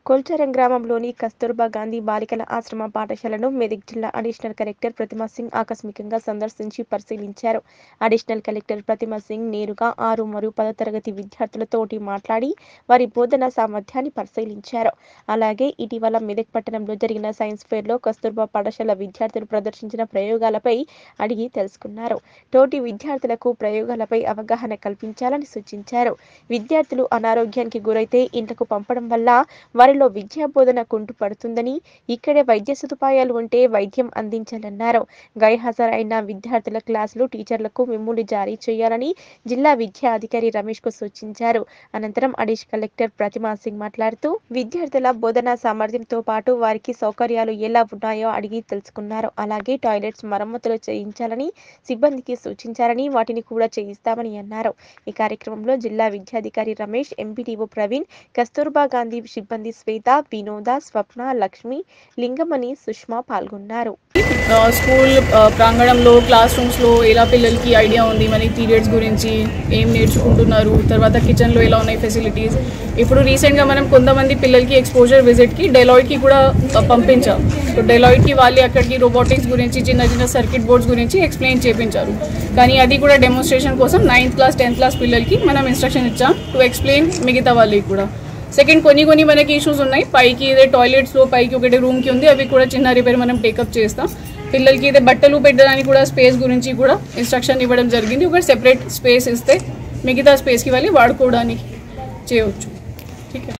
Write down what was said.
కొల్చారం గ్రామంలోని కస్తూర్బా గాంధీ బాలికల ఆశ్రమ పాఠశాలను మెదక్ జిల్లా అడిషనల్ కలెక్టర్ ప్రతిమా సింగ్ ఆకస్మికంగా సందర్శించి పరిశీలించారు అడిషనల్ కలెక్టర్ ప్రతిమా సింగ్ నేరుగా ఆరు మరియు పదో తరగతి విద్యార్థులతోటి మాట్లాడి వారి బోధన సామర్థ్యాన్ని పరిశీలించారు అలాగే ఇటీవల మెదక్ పట్టణంలో జరిగిన సైన్స్ ఫేర్లో కస్తూర్బా పాఠశాల విద్యార్థులు ప్రదర్శించిన ప్రయోగాలపై అడిగి తెలుసుకున్నారు తోటి విద్యార్థులకు ప్రయోగాలపై అవగాహన కల్పించాలని సూచించారు విద్యార్థులు అనారోగ్యానికి గురైతే ఇంట్లకు పంపడం వల్ల వారిలో విద్యా బోధన కుంటుపడుతుందని ఇక్కడే వైద్య సదుపాయాలు ఉంటే వైద్యం అందించాలన్నారు గైహాజరైన విద్యార్థుల క్లాసులు టీచర్లకు మెమోలు జారీ చేయాలని జిల్లా విద్యా అధికారి రమేష్ కు సూచించారు అనంతరం అడిష్ కలెక్టర్ ప్రతిమా సింగ్ మాట్లాడుతూ విద్యార్థుల బోధనా సామర్థ్యంతో పాటు వారికి సౌకర్యాలు ఎలా ఉన్నాయో అడిగి తెలుసుకున్నారు అలాగే టాయిలెట్స్ మరమ్మతులు చేయించాలని సిబ్బందికి సూచించారని వాటిని కూడా చేయిస్తామని అన్నారు ఈ కార్యక్రమంలో జిల్లా విద్యాధికారి రమేష్ ఎంపీటీఓ ప్రవీణ్ కస్తూర్బా గాంధీ సిబ్బంది శ్వేత వినోద స్వప్న లక్ష్మి లింగమణి సుష్మా పాల్గొన్నారు ఆ, స్కూల్ ఆ, ప్రాంగణంలో క్లాస్ రూమ్స్లో ఎలా పిల్లలకి ఐడియా ఉంది మన పీరియడ్స్ గురించి ఏం నేర్చుకుంటున్నారు తర్వాత కిచెన్లో ఎలా ఉన్నాయి ఫెసిలిటీస్ ఇప్పుడు రీసెంట్గా మనం కొంతమంది పిల్లలకి ఎక్స్పోజర్ విజిట్కి డెలాయిడ్కి కూడా ఆ, పంపించాం సో డెలాయిడ్కి వాళ్ళు అక్కడికి రోబోటిక్స్ గురించి చిన్న చిన్న సర్క్యూట్ బోర్డ్స్ గురించి ఎక్స్ప్లెయిన్ చేయించారు కానీ అది కూడా డెమోన్స్ట్రేషన్ కోసం నైన్త్ క్లాస్ టెన్త్ క్లాస్ పిల్లలకి మనం ఇన్స్ట్రక్షన్ ఇచ్చాం టు ఎక్స్ప్లెయిన్ మిగతా వాళ్ళకి కూడా సెకండ్ కొన్ని కొన్ని మనకి ఇష్యూస్ ఉన్నాయి పైకి ఇదే టాయిలెట్స్లో పైకి ఒకటి రూమ్కి ఉంది అవి కూడా చిన్న రిపేర్ మనం టేకప్ చేస్తాం పిల్లలకి ఇదే బట్టలు పెట్టడానికి కూడా స్పేస్ గురించి కూడా ఇన్స్ట్రక్షన్ ఇవ్వడం జరిగింది ఒక సెపరేట్ స్పేస్ ఇస్తే మిగతా స్పేస్కి వెళ్ళి వాడుకోవడానికి చేయవచ్చు ठीक है